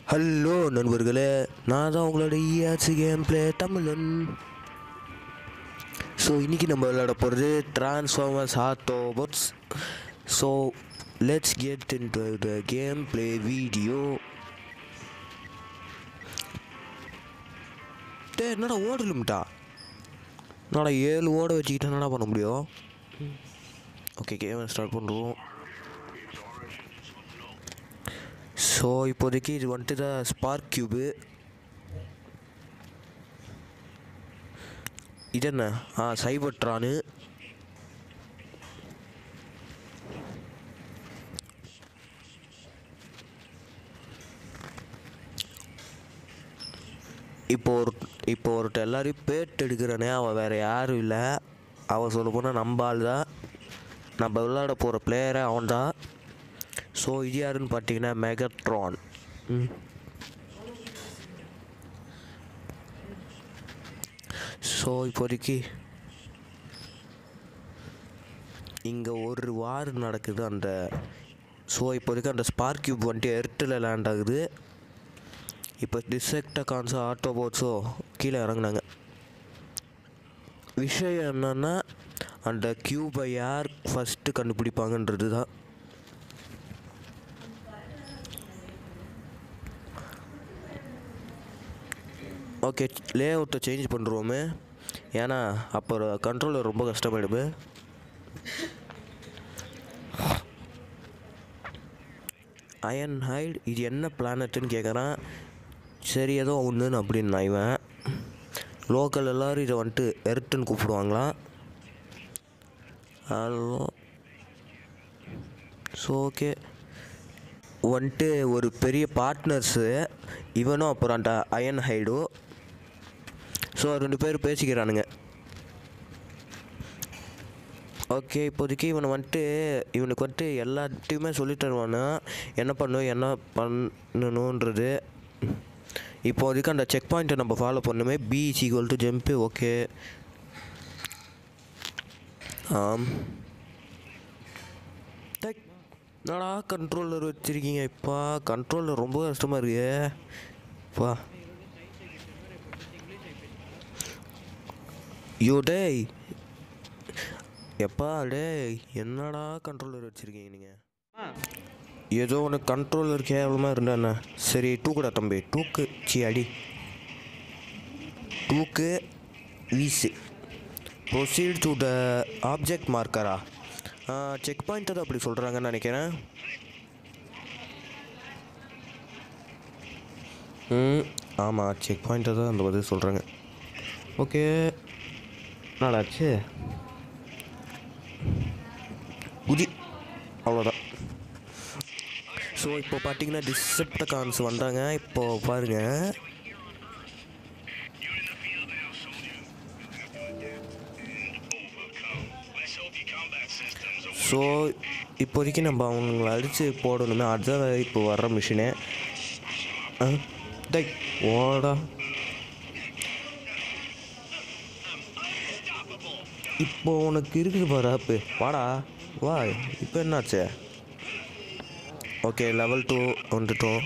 Hello நண்பர்களே நான் தான் உங்களோட இஆர்சி கேம் பிளே தமிழன் ஸோ இன்றைக்கி நம்ம விளையாட போகிறது Transformers Autobots so let's get into the game play video டே என்னடா ஓடலும்டா என்னடா ஏழு ஓட வச்சுக்கிட்டு என்னடா பண்ண முடியும் ஓகே கேம் ஸ்டார்ட் பண்ணுறோம் ஸோ இப்போதைக்கு இது வந்துட்டு தான் ஸ்பார்க் கியூபு இது என்ன ஆ சைபட்ரானு இப்போ ஒரு இப்போ ஒருத்த எல்லாரையும் பேட் எடுக்கிறானே அவன் வேறு யாரும் இல்லை அவன் சொல்ல போனால் நம்ம ஆள் தான் நம்ம விளையாட போகிற பிளேயரே அவன் தான் ஸோ இது யாருன்னு பார்த்தீங்கன்னா மெகட்ரான் ம் ஸோ இப்போதைக்கு இங்கே ஒரு வார் நடக்குது அந்த ஸோ இப்போதைக்கு அந்த ஸ்பார்க் கியூப் வந்துட்டு எர்த்தில் லேண்ட் ஆகுது இப்போ டிசெக்டகான்ஸோ ஆட்டோபோட்ஸோ கீழே இறங்குனாங்க விஷயம் என்னன்னா அந்த கியூபை யார் ஃபஸ்ட்டு கண்டுபிடிப்பாங்கன்றது தான் ஓகே லே அவுட்டை சேஞ்ச் பண்ணுறோமே ஏன்னா அப்போ கண்ட்ரோலர் ரொம்ப கஷ்டமாயிடுமே அயன் ஹைட் இது என்ன பிளானட்டுன்னு கேட்குறான் சரி ஏதோ ஒன்றுன்னு அப்படின்னு நான் இவன் லோக்கல் எல்லோரும் இதை வந்துட்டு எர்த்துன்னு கூப்பிடுவாங்களாம் ஹலோ ஸோ ஓகே வந்துட்டு ஒரு பெரிய பார்ட்னர்ஸு இவனும் அப்புறம் அந்த அயன் ஹைடும் ஸோ ரெண்டு பேர் பேசிக்கிறானுங்க ஓகே இப்போதைக்கு இவனை வந்துட்டு இவனுக்கு வந்துட்டு எல்லாத்தையுமே சொல்லி தருவானா என்ன பண்ணணும் என்ன பண்ணணுன்றது இப்போதைக்கு அந்த செக் பாயிண்ட்டை நம்ம ஃபாலோ பண்ணுமே B equal to jump okay ஆம் டேக் என்னடா கண்ட்ரோலர் வச்சுருக்கீங்க இப்பா கண்ட்ரோலர் ரொம்ப கஷ்டமாக இருக்கு பா யோ டேய் எப்பா டேய் என்னடா கண்ட்ரோலர் வச்சுருக்கீங்க நீங்கள் ஏதோ ஒன்று கண்ட்ரோலர் கேவலமாக இருந்தாண்ணே சரி டூக்குடா தம்பி டூக்கு சி அடி டூக்கு வீசு ப்ரொசீட் டு த ஆப்ஜெக்ட் மார்க்கரா செக் பாயிண்ட் தான் அப்படி சொல்கிறாங்கன்னு நினைக்கிறேன் ம் ஆமாம் செக் பாயிண்ட்டை தான் அந்த பதில் சொல்கிறாங்க ஓகே நாளாச்சு குதி அவ்வளோதான் ஸோ இப்போ பார்த்தீங்கன்னா டிசெப்டகான்ஸ் வந்தாங்க இப்போ பாருங்கள் ஸோ இப்போதைக்கு நம்ம அவங்கள அடித்து போடணுமே அதுதான் இப்போ வர்ற மிஷினு டை ஓடா இப்போ உனக்கு இருக்குது பாரு ஆப்பு வாடா வா இப்போ என்னாச்சு ஓகே லெவல் டூ வந்துட்டோம்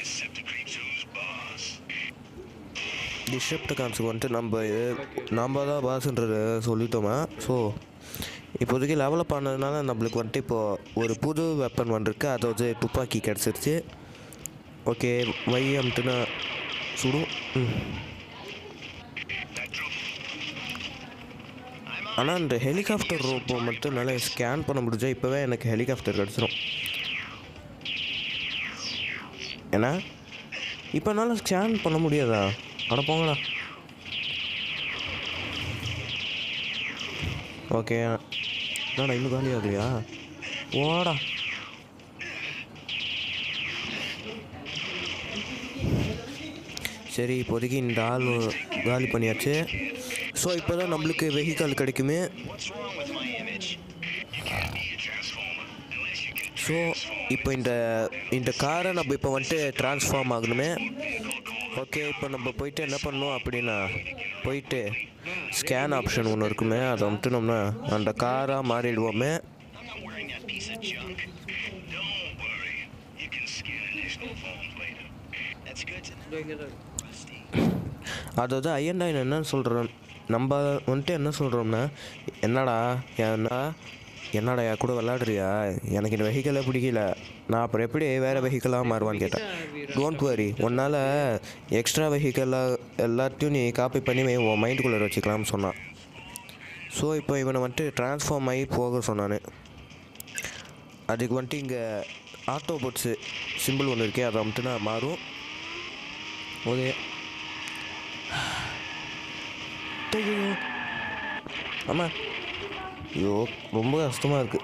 டிஷப்டகான்ஸுக்கு வந்துட்டு நம்ம நம்ம தான் பாஸ்ன்றத சொல்லிட்டோமா ஸோ இப்போதைக்கு லெவலப் ஆனதுனால நம்மளுக்கு வந்துட்டு இப்போது ஒரு புது வெப்பன் வந்திருக்கு அதை வந்து துப்பாக்கி கிடச்சிருச்சு ஓகே வை அம்ட்டுனா சுடும் ம் ஆனால் இந்த ஹெலிகாப்டர் ரோப்போ மட்டும் நல்லா ஸ்கேன் பண்ண முடிஞ்சா இப்போவே எனக்கு ஹெலிகாப்டர் கிடச்சிரும் ஏன்னா இப்போ என்னால் ஸ்கேன் பண்ண முடியாதா அட போங்கடா ஓகே என்னடா இன்னும் காலி ஆகலையா ஓடா சரி இப்போதைக்கு இந்த ஆள் காலி பண்ணியாச்சு ஸோ இப்போ தான் நம்மளுக்கு வெஹிக்கல் கிடைக்குமே ஸோ இப்போ இந்த இந்த காரை நம்ம இப்போ வந்துட்டு ட்ரான்ஸ்ஃபார்ம் ஆகணுமே ஓகே இப்போ நம்ம போயிட்டு என்ன பண்ணணும் அப்படின்னா போயிட்டு ஸ்கேன் ஆப்ஷன் ஒன்று இருக்குமே அதை வந்துட்டு நம்ம அந்த காராக மாறிடுவோமே இதோ இங்கே தான் இருக்கு அதாவது ஐயன்டாயின் என்ன சொல்கிறோம் நம்ம வந்துட்டு என்ன சொல்கிறோம்னா என்னடா என்ன என்னடா என் கூட விளாடுறியா எனக்கு இந்த வெஹிக்கலே பிடிக்கல நான் அப்புறம் எப்படி வேறு வெஹிக்கலாக மாறுவான்னு கேட்டேன் டோன்ட் வரி உன்னால் எக்ஸ்ட்ரா வெஹிக்கலாக எல்லாத்தையும் நீ காப்பி பண்ணி வை, உன் மைண்டுக்குள்ளே வச்சுக்கலாம்னு சொன்னான் ஸோ இப்போ இவனை வந்துட்டு ட்ரான்ஸ்ஃபார்ம் ஆகி போக சொன்னான் அதுக்கு வந்துட்டு இங்கே ஆட்டோ போட்ஸு சிம்பிள் ஒன்று இருக்கே அதை வந்துட்டு நான் மாறும் ஓகே ஐயோ ஆமா ஐயோ ரொம்ப கஷ்டமாக இருக்குது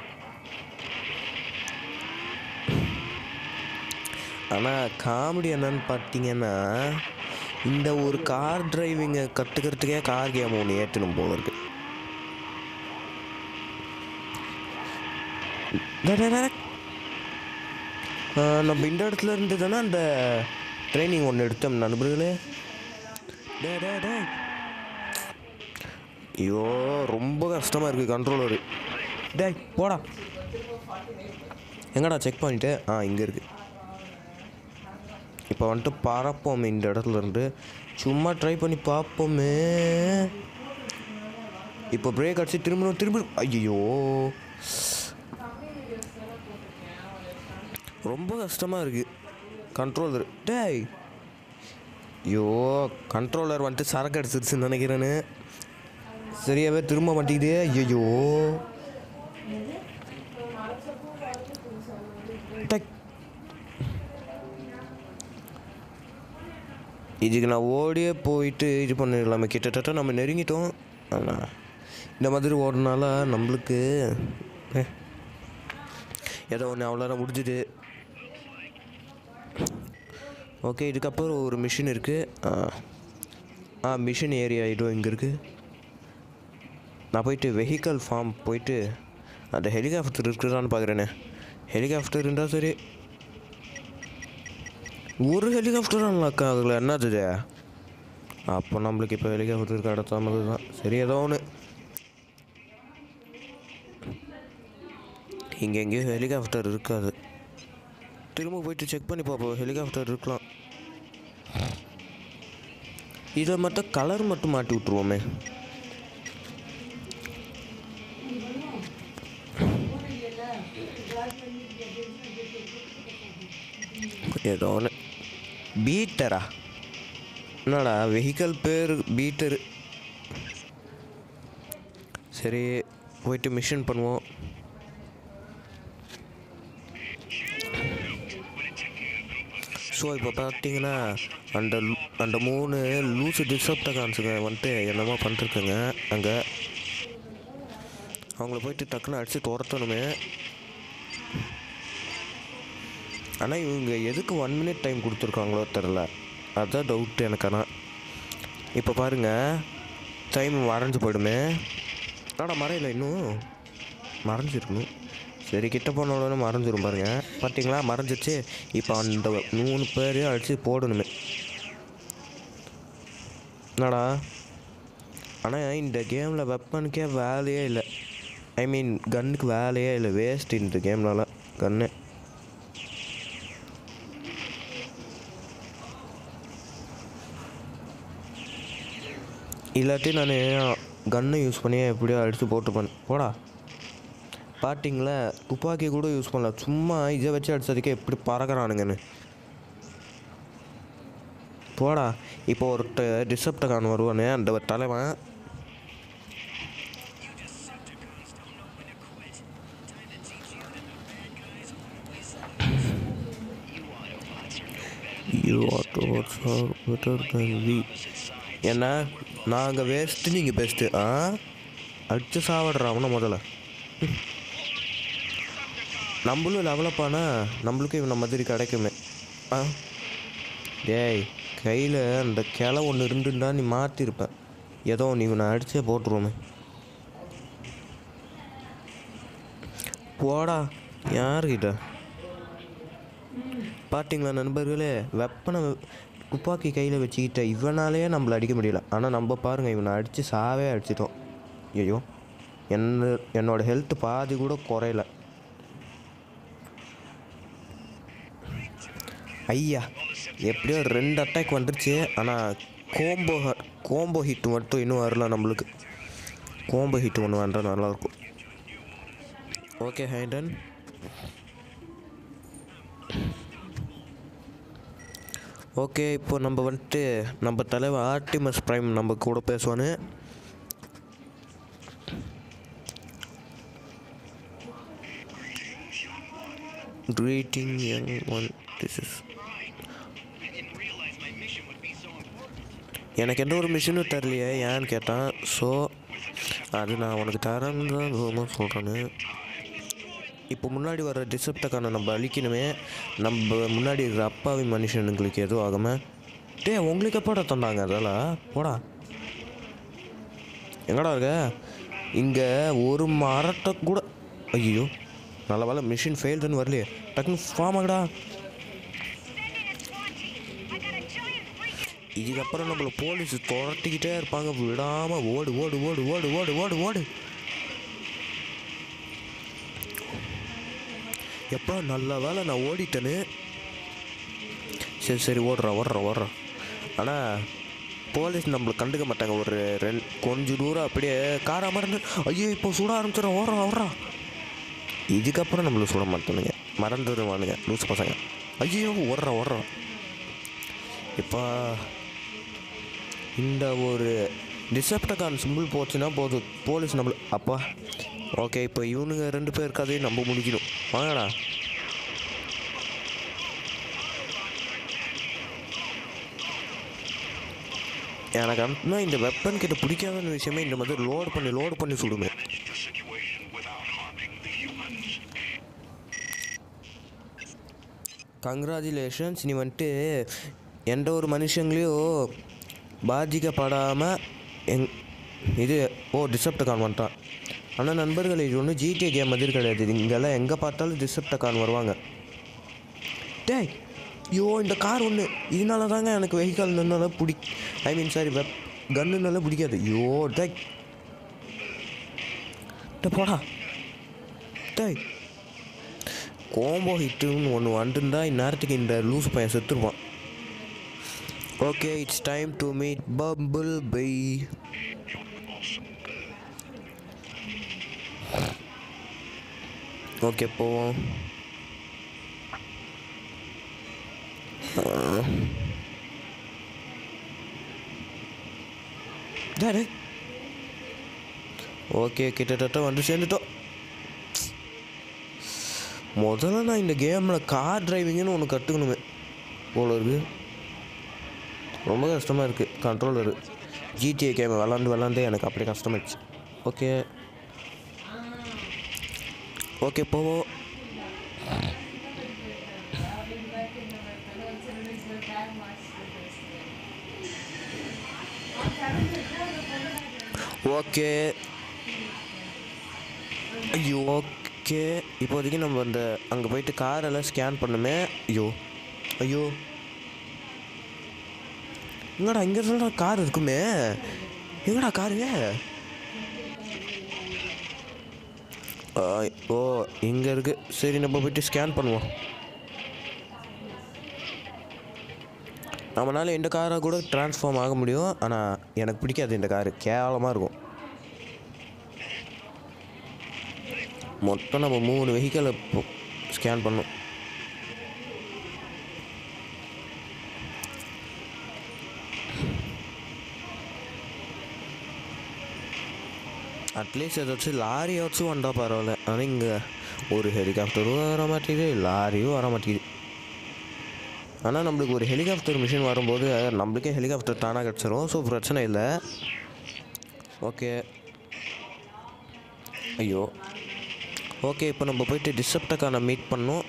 ஆனால் காமெடி என்னன்னு பார்த்தீங்கன்னா இந்த ஒரு கார் டிரைவிங்கை கற்றுக்கிறதுக்கே கார் கேம் ஒன்று ஏற்றணும் போல இருக்கு டேய், டேய், டேய். ஆ, நம்ம இந்த இடத்துல இருந்து தானே அந்த ட்ரைனிங் ஒன்று எடுத்தோம் நண்பர்களே டே டே டே ஐயோ ரொம்ப கஷ்டமாக இருக்குது கண்ட்ரோலரு டேய் போடா எங்கடா செக் பண்ணிட்டு ஆ இங்கே இருக்குது இப்போ வந்துட்டு பறப்போம் இந்த இடத்துல இருந்து சும்மா ட்ரை பண்ணி பார்ப்போமே இப்போ பிரேக் அடிச்சு திரும்பணும் திரும்ப ஐயோ ரொம்ப கஷ்டமாக இருக்குது கண்ட்ரோலர் டேய் ஐயோ கண்ட்ரோலர் வந்துட்டு சரக்கு அடிச்சிருச்சுன்னு நினைக்கிறேன்னு சரியாவே திரும்ப மாட்டேங்குதே ஐயோ டக். இதுக்கு நான் ஓடியே போயிட்டு இது பண்ணிடலாமே கிட்டத்தட்ட நம்ம நெருங்கிட்டோம் ஆனால் இந்த மாதிரி ஓடுனால நம்மளுக்கு ஏ, ஏதோ ஒன்று அவ்வளோதான் முடிஞ்சுது ஓகே இதுக்கப்புறம் ஒரு மிஷின் இருக்குது ஆ மிஷின் ஏரியா இதுவும் இங்கே இருக்குது நான் போயிட்டு வெஹிக்கல் ஃபார்ம் போயிட்டு அந்த ஹெலிகாப்டர் இருக்குதான்னு பார்க்குறேனே ஹெலிகாப்டர் இருந்தால் சரி ஒரு ஹெலிகாப்டர் அன்லாக் ஆகல என்னது இது? அப்போ நம்மளுக்கு இப்போ ஹெலிகாப்டர் கிடைச்ச மாதிரி தான் சரி ஏதோ ஒன்று இங்கே எங்கேயோ ஹெலிகாப்டர் இருக்காது திரும்ப போயிட்டு செக் பண்ணி பார்ப்போம் ஹெலிகாப்டர் இருக்கலாம் இதை மட்டும் கலர் மட்டும் மாட்டி விட்ருவோமே ஏதோ ஒன்று பீட்டரா என்னடா வெஹிக்கல் பேர் பீட்டரு சரி போயிட்டு மிஷன் பண்ணுவோம் ஸோ இப்போ பார்த்தீங்கன்னா அந்த லூ- அந்த மூணு லூசு டிஸ்டர்ப்டகான்ஸுங்க வந்துட்டு என்னமோ பண்ணிருக்குங்க அங்கே அவங்கள போயிட்டு டக்குன்னு அடித்து துரத்தணுமே ஆனால் இவங்க எதுக்கு ஒன் மினிட் டைம் கொடுத்துருக்காங்களோ தெரில அதுதான் டவுட் எனக்கு ஆனால் இப்போ பாருங்க டைம் மறைஞ்சு போயிடுமே ஆனால் மறையல இன்னும் மறைஞ்சிருக்கணும் சரி கிட்ட போன உடனே மறைஞ்சிரும் பாருங்க பார்த்தீங்களா மறைஞ்சிச்சு இப்போ அந்த மூணு பேரையும் அடித்து போடணுமே என்னடா ஆனால் இந்த கேமில் வெப்பனுக்கே வேலையே இல்லை ஐ மீன் கன்னுக்கு வேலையே இல்லை வேஸ்ட் இந்த கேம்னால கன்னு இல்லாட்டி நான் கன்னை யூஸ் பண்ணி எப்படியோ அடித்து போட்டுப்பேன் போடா பார்த்தீங்களா துப்பாக்கி கூட யூஸ் பண்ணல சும்மா இதை வச்சு அடிச்சதுக்கே எப்படி பறக்கிறானுங்கன்னு போடா இப்போ ஒரு டிசப்டகான் வருவானே அந்த தலைவன் You Autobots are better than we. என்ன நாங்கள் வேஸ்ட்டு நீங்கள் பெஸ்ட்டு ஆ அடிச்சு சாவடுறா அவனை முதல்ல ம். நம்மளும் டெவலப் ஆனால் நம்மளுக்கும் இவனை மாதிரி கிடைக்குமே ஆ டேய் கையில் அந்த கிளை ஒன்று இருந்துன்னா நீ மாற்றிருப்பேன் ஏதோ நீ இவனை அடிச்சே போட்டுருவோமே போடா யாருக்கிட்ட பார்த்தீங்களா நண்பர்களே வெப்பனை துப்பாக்கி கையில் வச்சுக்கிட்ட இவனாலேயே நம்மளை அடிக்க முடியல ஆனால் நம்ம பாருங்கள் இவனை அடித்து சாவே அடிச்சிட்டோம் ஐயோ என்ன என்னோட ஹெல்த் பாதி கூட குறையல ஐயா எப்படியோ ரெண்டு அட்டாக் வந்துருச்சு ஆனால் கோம்போ கோம்போ ஹிட் மட்டும் இன்னும் வரல நம்மளுக்கு கோம்போ ஹிட் ஒன்று வந்தால் நல்லாயிருக்கும் ஓகே ஹைடன் ஓகே இப்போ நம்ம வந்துட்டு நம்ம தலைவர் ஆர்டிமஸ் பிரைம் நம்ம கூட பேசுவானு greeting young one this is எனக்கு எந்த ஒரு மிஷினும் தரலையே ஏன்னு கேட்டான் ஸோ அது நான் உனக்கு தரேன்னு தான் சொல்கிறேன்னு இப்போ முன்னாடி வர டிசப்டக்கான நம்ம அழிக்கணுமே நம்ம முன்னாடி இருக்கிற அப்பாவி மனுஷனுங்களுக்கு எதுவும் ஆகாமல் டேய் உங்களுக்கு எப்போடா தந்தாங்க அதெல்லாம் போடா எங்கடா இருக்க இங்கே ஒரு மரத்தை கூட ஐயோ நல்ல வேலை மிஷின் ஃபெயில்டுன்னு வரலையே டக்குன்னு ஃபார்ம் ஆகடா இதுக்கப்புறம் நம்மள போலீஸ் துரட்டிக்கிட்டே இருப்பாங்க விடாமல் ஓடு ஓடு ஓடு ஓடு ஓடு ஓடு ஓடு எப்போ நல்ல வேலை நான் ஓடிட்டேன்னு சரி சரி ஓடுறேன் ஓடுறேன் ஓடுறேன் ஆனால் போலீஸ் நம்மளை கண்டுக்க மாட்டாங்க ஒரு ரெண்டு கொஞ்சம் தூரம் அப்படியே காரை மறந்து ஐயோ இப்போ சுட ஆரம்பிச்சிடும் ஓடுறா ஓடுறா இதுக்கப்புறம் நம்மளை சுட மாட்டானுங்க மறந்துடுவானுங்க லூஸ் பசங்க ஐயோ ஓடுறா ஓடுறான் இப்போ இந்த ஒரு டிசப்டகான் சிம்பிள் போச்சுன்னா போதும் போலீஸ் நம்மள அப்பா ஓகே இப்போ இவனுங்க ரெண்டு பேர் கதையும் நம்ம முடிக்கணும் வாங்கடா எனக்கு ஆனால் இந்த வெப்பன் கிட்ட பிடிக்காத விஷயமே இந்த மாதிரி லோட் பண்ணி லோட் பண்ணி சுடுமே கங்க்ராச்சுலேஷன்ஸ் நீ வந்துட்டு எந்த ஒரு மனுஷங்களையும் பாதிக்கப்படாமல் எங் இது ஓ டிசப்டகான் வந்துட்டான் ஆனால் நண்பர்கள் இது ஒன்றும் ஜிடிஏ கேம் மாதிரி கிடையாது இங்கெல்லாம் எங்கே பார்த்தாலும் டிசப்டகான் வருவாங்க டேய் ஐயோ இந்த கார் ஒன்று இதனால தாங்க எனக்கு வெஹிக்கல் நின்னால பிடி ஐ மீன் சாரி வெப் கன்னுனால பிடிக்காது ஐயோ டேய் டே போடா டேய் கோம்போ ஹிட்டுன்னு ஒன்று வந்துருந்தா இந்நேரத்துக்கு இந்த லூஸ் பையன் செத்துருப்பான் okay it's time to meet bumblebee okay போவோம் ஓகே கிட்டத்தட்ட வந்து சேர்ந்துட்டோம் முதல்ல நான் இந்த கேமில் கார் டிரைவிங்னு ஒன்று கற்றுக்கணுமே போல இருக்கு ரொம்ப கஷ்டமாக இருக்குது கண்ட்ரோலரு ஜிடிஏ கேம் விளாண்டு விளாண்டு எனக்கு அப்படியே கஷ்டமாயிடுச்சு ஓகே ஓகே போவோம் ஓகே ஐயோ ஓகே இப்போதைக்கு நம்ம அந்த அங்கே போயிட்டு காரெல்லாம் ஸ்கேன் பண்ணுமே ஐயோ ஐயோ எங்கடா இங்கே சொல்கிற கார் இருக்குமே எங்கடா காருங்க ஆ, ஓ இங்கே இருக்கு சரி நம்ம போயிட்டு ஸ்கேன் பண்ணுவோம் நம்மளால இந்த காரை கூட ட்ரான்ஸ்ஃபார்ம் ஆக முடியும் ஆனால் எனக்கு பிடிக்காது இந்த காரு கேவலமாக இருக்கும் மொத்தம் நம்ம மூணு வெஹிக்கலை ஸ்கேன் பண்ணோம் அட்லீஸ்ட் ஏதாச்சும் லாரியாச்சும் வந்தா பரவாயில்ல ஆனால் இங்கே ஒரு ஹெலிகாப்டரும் வர மாட்டேங்குது லாரியும் வர மாட்டேங்குது ஆனால் நம்மளுக்கு ஒரு ஹெலிகாப்டர் மிஷின் வரும்போது நம்மளுக்கே ஹெலிகாப்டர் தானாக கிடச்சிரும் ஸோ பிரச்சனை இல்லை ஓகே ஐயோ ஓகே இப்போ நம்ம போயிட்டு டிசப்டக்கான மீட் பண்ணோம்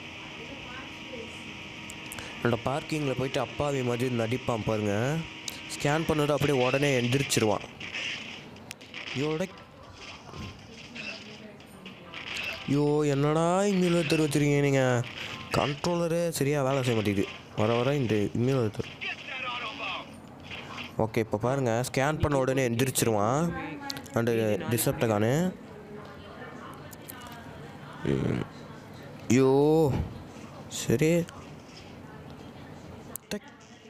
என்னோட பார்க்கிங்கில் போயிட்டு அப்பாவி மாதிரி நடிப்பான் பாருங்க ஸ்கேன் பண்ணது அப்படியே உடனே எந்திரிச்சிருவான் இதோட ஐயோ என்னடா இங்கே தரு வச்சுருக்கீங்க நீங்கள் கண்ட்ரோலரே சரியாக வேலை செய்ய மாட்டேங்குது வர வர இந்த இமெயில் தரு ஓகே இப்போ பாருங்கள் ஸ்கேன் பண்ண உடனே எந்திரிச்சிருவான் அண்டு டிசப்டகானு ஐயோ சரி டக்.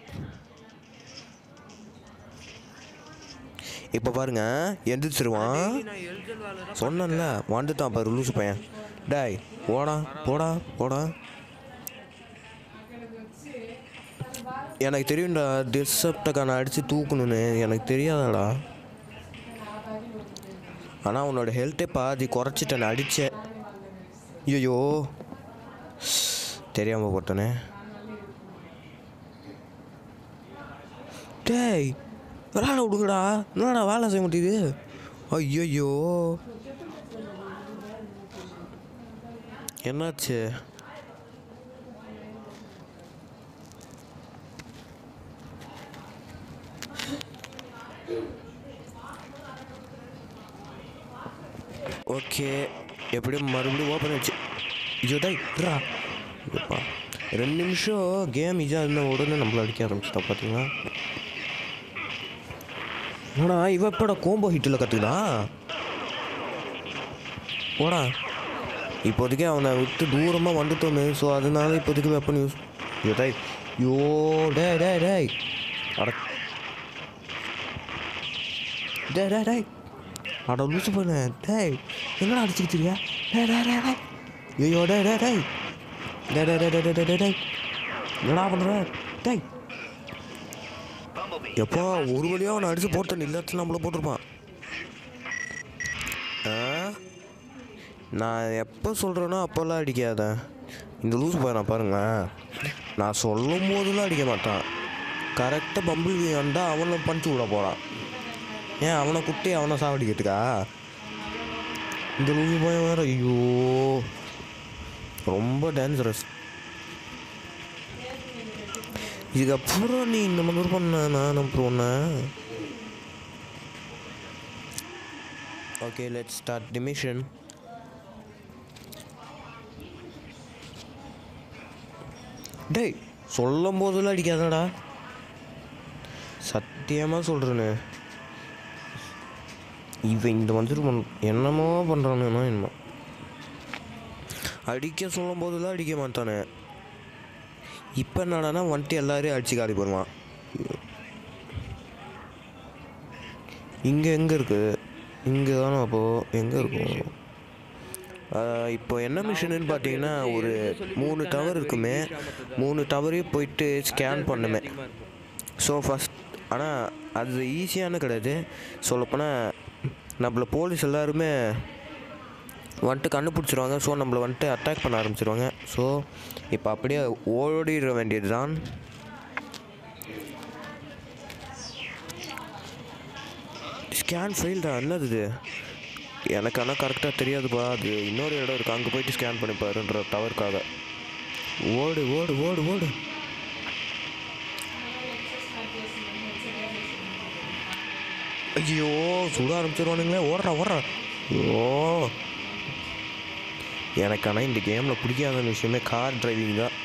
இப்போ பாருங்க எந்திரிச்சிருவான் நான் எழுதல் வேலை தான் சொன்னேன்ல வந்துட்டான் பாரு லூசு பையன் டேய் போடா போடா போடா எனக்கு தெரியும்டா டிஸ்சப்டக்கான அடித்து தூக்கணும்னு எனக்கு தெரியாதாடா ஆனால் உன்னோட ஹெல்த்தே பாதி குறைச்சிட்டேன் அடித்தேன் ஐயோ தெரியாமல் போட்டனே டேய் விளாட விடுங்கடா என்னடா வேலை செய்ய முடியுது ஐயோ என்னாச்சு ஓகே எப்படியும் மறுபடியும் ஓப்பன் ஆச்சு ஐயோ டேய் இருடா. ஐயோப்பா. ரெண்டு நிமிஷம் கேம் இதாக இருந்த உடனே நம்மள அடிக்க ஆரம்பிச்சிட்டா பார்த்தீங்களா என்னடா இவ எப்படா கோம்போ ஹிட்டில் கற்றுக்கடா போடா இப்போதைக்கு அவனை விட்டு தூரமாக வந்துட்டோமே ஸோ அதனால இப்போதைக்கு வெப்பன் யூஸ் ஐயோ டேய் யோ டே டே டேய் அட டே டே டேய் அட லூசு பண்ண டேய் என்னடா அடிச்சுக்கிட்டு டே டே டே டே ஐயோ டே டே டேய் டே டே டே டே டே டே டேய் என்னடா பண்ணுற டேய் எப்போ ஒரு வழியாக அவனை அடித்து போட்டேன் இல்லாச்சும் நம்மள போட்டிருப்பான் ஆ நான் எப்போ சொல்கிறேனோ அப்போல்லாம் அடிக்காத இந்த லூஸ் போய் நான் பாருங்களேன் நான் சொல்லும் போதெல்லாம் அடிக்க மாட்டான் கரெக்டாக பம்பிள் வந்தா அவனை பஞ்சு விட போகிறான் ஏன் அவனை குட்டி அவனை சாவடிக்கிறதுக்கா இந்த லூசு போய் வேற ஐயோ ரொம்ப டேஞ்சரஸ் இதுக்கப்புறம் நீ இந்த மாதிரி பண்ண நான் அப்புறம் ஒன்று okay let start the mission டேய் சொல்லும் போதெல்லாம் அடிக்காதடா சத்தியமாக சொல்கிறேன்னு இவன் இந்த வந்துட்டு பண் என்னமோ பண்ணுறானுன்னா என்னமோ அடிக்க சொல்லும் போதெல்லாம் அடிக்க மாட்டானே இப்போ என்னடானா வந்துட்டு எல்லாரையும் அடிச்சு காலி பண்ணுவான் இங்கே எங்கே இருக்குது இங்கே தானே அப்போது எங்கே இருக்கும் ஆஹ் இப்போ என்ன மிஷினுன்னு பார்த்தீங்கன்னா ஒரு மூணு டவர் இருக்குமே மூணு டவரையும் போயிட்டு ஸ்கேன் பண்ணுமே அதிகமாக இருக்கும் ஸோ ஃபஸ்ட் ஆனால் அது ஈஸியான கிடையாது சொல்லப்போனால் நம்மளை போலீஸ் எல்லாருமே வந்துட்டு கண்டுபிடிச்சிருவாங்க ஸோ நம்மளை வந்துட்டு அட்டாக் பண்ண ஆரம்பிச்சிருவாங்க ஸோ இப்போ அப்படியே ஓடிட வேண்டியது தான் ஸ்கேன் ஃபெயில்டா என்னது இது எனக்கு ஆனால் கரெக்டாக தெரியாதுப்பா அது இன்னொரு இடம் இருக்குது அங்கே போயிட்டு ஸ்கேன் பண்ணி பாருன்ற டவருக்காக ஓடு ஓடு ஓடு ஓடு ஐயோ சுட ஆரம்பிச்சிருவானுங்களே ஓடுறா ஓடுறா ஐயோ எனக்கு ஆனால் இந்த கேமில் பிடிக்காத விஷயமே கார் டிரைவிங் தான்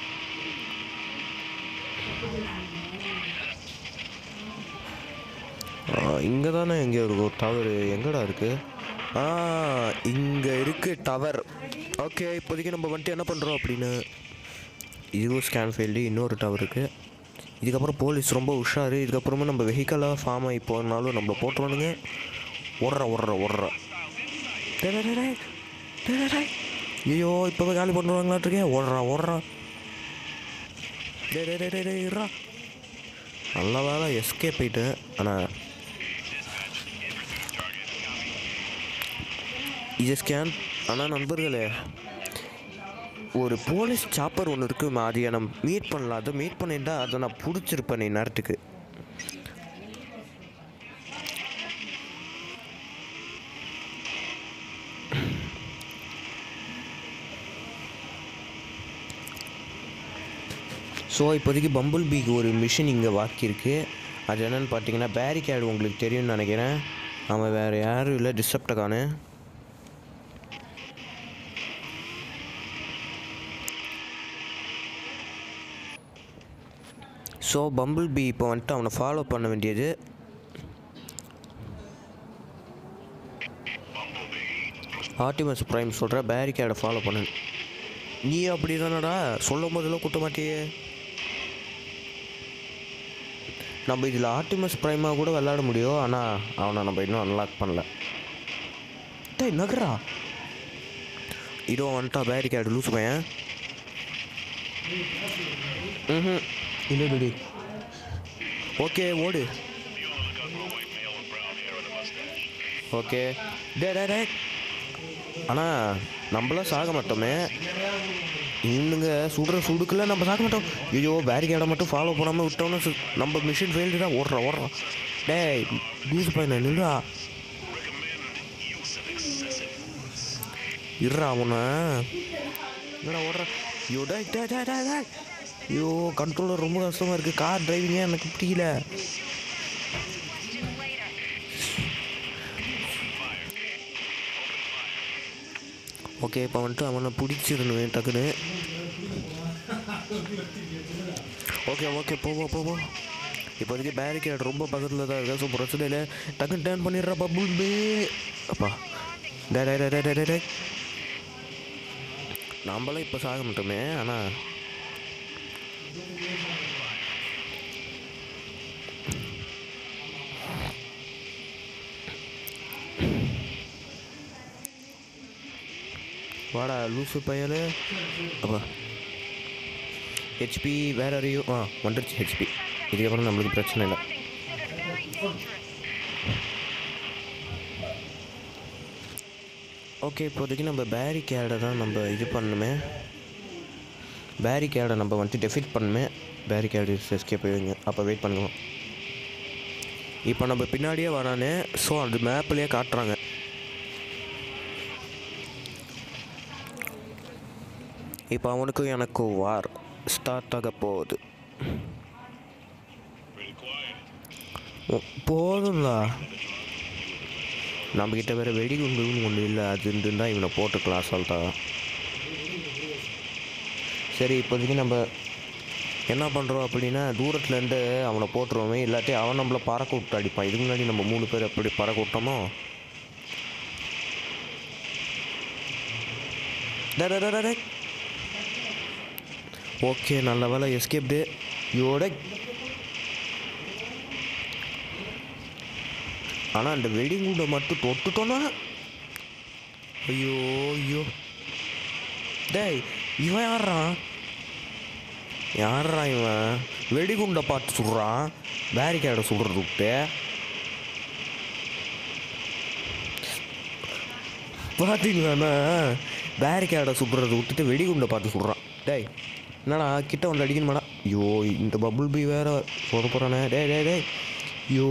இங்கே தானே எங்கே இருக்கும் டவர் எங்கடா இருக்குது ஆ இங்கே இருக்குது டவர் ஓகே இப்போதைக்கு நம்ம வந்துட்டு என்ன பண்ணுறோம் அப்படின்னு இதுவும் ஸ்கேன் ஃபெயில்டு இன்னொரு டவர் இருக்குது இதுக்கப்புறம் போலீஸ் ரொம்ப உஷாரு இதுக்கப்புறமா நம்ம வெஹிக்கலாக ஃபார்ம் ஆகி போனாலும் நம்மளை போட்டுருவானுங்க ஓடுற ஓடுற ஓடுற டேய், டேய், டேய், டேய். டேய், டேய், டேய். ஐயோ இப்போவே காலி பண்ணுவாங்களாட்டிருக்கேன் ஓடுறா ஓடுறா டே டே டே டே டே இருடா நல்ல வேலை எஸ்கேப் போயிட்டேன் ஆனால் இது ஸ்கேன் ஆனால் நண்பர்களே ஒரு போலீஸ் சாப்பர் ஒன்று இருக்கு அதை நான் மீட் பண்ணலாம் அதை மீட் பண்ணிட்டா அதை நான் பிடிச்சிருப்பேன் நேரத்துக்கு ஸோ இப்போதைக்கு பம்பிள் பீக்கு ஒரு மிஷின் இங்கே வாக்கியிருக்கு அது என்னன்னு பார்த்தீங்கன்னா பேரிகேடு உங்களுக்கு தெரியும்னு நினைக்கிறேன் அவன் வேறு யாரும் இல்லை டிஸ்டர்ப்டக்கானு ஸோ பம்பிள் பி இப்போ வந்துட்டு அவனை ஃபாலோ பண்ண வேண்டியது ஆர்டிமஸ் ப்ரைம் சொல்கிற பேரிகேடை ஃபாலோ பண்ணு நீ அப்படி தானடா சொல்லும் போதெல்லாம் குட்ட மாட்டியே நம்ம இதில் ஆர்டிமஸ் ப்ரைமாக கூட விளையாட முடியும் ஆனால் அவனை நம்ம இன்னும் அன்லாக் பண்ணல டேய் நகரா இதோ வந்துட்டா பேரிகேடு லூஸ் பையன் ம் இல்லை டேடி ஓகே ஓடு ஓகே டே டே டே ஆனால் நம்மளாம் சாக மாட்டோமே இவனுங்க சுடுற சுடுக்குள்ள நம்ம சாக மாட்டோம் ஐயோ பேரிகேடை மட்டும் ஃபாலோ பண்ணாமல் விட்டோம்னா சு- நம்ம மிஷின் ஃபெயில்டு தான் ஓடுறோம் ஓடுறோம் டேய் லூஸ் பையனை நில்றா இருறா அவனை என்னடா ஓடுற ஐயோ டே டே டே டே டே ஐயோ கண்ட்ரோலர் ரொம்ப கஷ்டமாக இருக்குது கார் டிரைவிங்கே எனக்கு பிடிக்கல ஓகே இப்போ வந்துட்டு அவனை பிடிச்சிருந்தேன் டக்குன்னு ஓகே ஓகே போவோ போவோ இப்போதைக்கு பேரிகேட் ரொம்ப பக்கத்தில் தான் இருக்கா ஸோ பிரச்சனை இல்லை டக்குன்னு டேர்ன் பண்ணிடுறா பபுள் பே அப்பா டே டே டே டே டே டே டே நம்மளும் இப்போ சாக மாட்டோமே ஆனால் வாடா லூசு பையலு அப்பா ஹெச்பி வேற அறியும் ஆ வந்துடுச்சு ஹெச்பி இதுக்கப்புறம் நம்மளுக்கு பிரச்சனை இல்லை ஓகே இப்போதைக்கு நம்ம பேரிகேடை தான் நம்ம இது பண்ணணுமே பேரிகேடை நம்ம வந்துட்டு டெஃபிட் பண்ணுமே பேரிகேடு எஸ்கேப் வைங்க அப்போ வெயிட் பண்ணுவோம் இப்போ நம்ம பின்னாடியே வரானே ஸோ அந்த மேப்லேயே காட்டுறாங்க இப்போ அவனுக்கும் எனக்கும் வார் ஸ்டார்ட் ஆக போகுது ஓ- போதும்லா நம்மக்கிட்ட வேறு வெடிகுண்டுன்னு ஒன்று இல்லை அதுன்னு தான் இவனை போட்டுக்கலாம் அசால்ட்டா சரி இப்போதைக்கு நம்ம என்ன பண்ணுறோம் அப்படின்னா தூரத்துலேருந்து அவனை போட்டுருவோமே இல்லாட்டி அவன் நம்மளை பறக்க விட்டு அடிப்பான் இதுக்கு முன்னாடி நம்ம மூணு பேர் எப்படி பறக்க விட்டோமோ டே, டே, டே, டே, டே. ஓகே நல்ல வேலை எஸ்கேப்டு யோட ஆனால் அந்த வெடிகுண்டை மட்டும் தொட்டுட்டோன்னா ஐயோ ஐயோ டேய் இவன் யார்றான் யார்றா இவன் வெடிகுண்டை பார்த்து சுடுறான் பேரிகேடை சுடுறது விட்டு பார்த்தீங்களாண்ணா பேரிகேடை சுடுறதை விட்டுட்டு வெடிகுண்டை பார்த்து சுடுறான் டேய் என்னடா கிட்ட வந்து அடிக்கணுமாடா ஐயோ இந்த பபுள் பி வேற சொத போகிறானே டேய் டேய் டேய் ஐயோ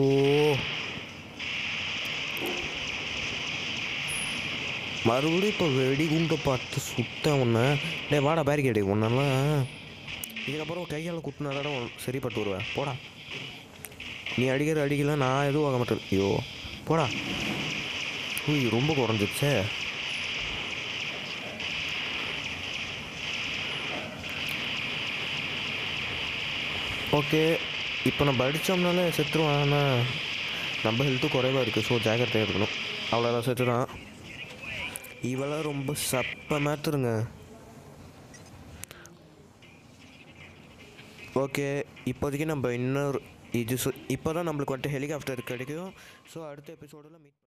மறுபடியும் இப்போ வெடிகுண்டை பார்த்து சுத்தம் ஒன்று டேய் வாடா பேரிகேடு ஒன்றெல்லாம் இதுக்கப்புறம் கையால் குட்டினாட சரிப்பட்டு வருவேன் போடா நீ அடிக்கிற அடிக்கல நான் எதுவும் ஆக மாட்டேன் ஐயோ போடா உய் ரொம்ப குறைஞ்சிருச்சே ஓகே இப்போ நம்ம அடித்தோம்னாலே செத்துருவான் ஆனால் நம்ம ஹெல்த்து குறைவாக இருக்குது ஸோ ஜாக்கிரதையாக இருக்கணும் அவ்வளோதான் செத்துறான் இவெல்லாம் ரொம்ப சப்ப மேத்துருங்க ஓகே இப்போதைக்கு நம்ம இன்னொரு இது இப்போ தான் நம்மளுக்கு வந்துட்டு ஹெலிகாப்டர் கிடைக்கும் ஸோ அடுத்த எபிசோடில் மீட்